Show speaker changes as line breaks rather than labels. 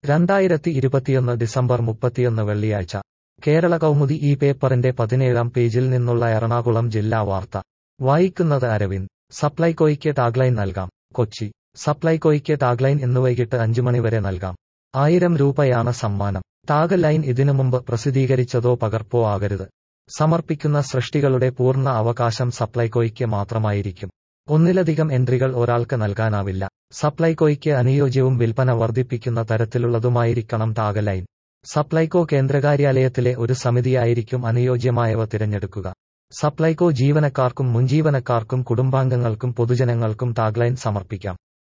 രണ്ടായിരത്തി ഇരുപത്തിയൊന്ന് ഡിസംബർ മുപ്പത്തിയൊന്ന് വെള്ളിയാഴ്ച കേരള കൗമുദി ഈ പേപ്പറിന്റെ പതിനേഴാം പേജിൽ നിന്നുള്ള എറണാകുളം ജില്ലാ വാർത്ത വായിക്കുന്നത് അരവിന്ദ് സപ്ലൈകോയ്ക്ക് ടാഗ്ലൈൻ നൽകാം കൊച്ചി സപ്ലൈകോയ്ക്ക് ടാഗ്ലൈൻ ഇന്ന് വൈകിട്ട് അഞ്ചു മണിവരെ നൽകാം ആയിരം രൂപയാണ് സമ്മാനം ടാഗ് ലൈൻ ഇതിനു മുമ്പ് പ്രസിദ്ധീകരിച്ചതോ പകർപ്പോ ആകരുത് സമർപ്പിക്കുന്ന സൃഷ്ടികളുടെ പൂർണ്ണ അവകാശം സപ്ലൈകോയ്ക്ക് മാത്രമായിരിക്കും ഒന്നിലധികം എൻട്രികൾ ഒരാൾക്ക് നൽകാനാവില്ല സപ്ലൈകോയ്ക്ക് അനുയോജ്യവും വിൽപ്പന വർദ്ധിപ്പിക്കുന്ന തരത്തിലുള്ളതുമായിരിക്കണം ടാഗ് ലൈൻ സപ്ലൈകോ കേന്ദ്രകാര്യാലയത്തിലെ ഒരു സമിതിയായിരിക്കും അനുയോജ്യമായവ തിരഞ്ഞെടുക്കുക സപ്ലൈകോ ജീവനക്കാർക്കും മുൻജീവനക്കാർക്കും കുടുംബാംഗങ്ങൾക്കും പൊതുജനങ്ങൾക്കും ടാഗ്ലൈൻ സമർപ്പിക്കാം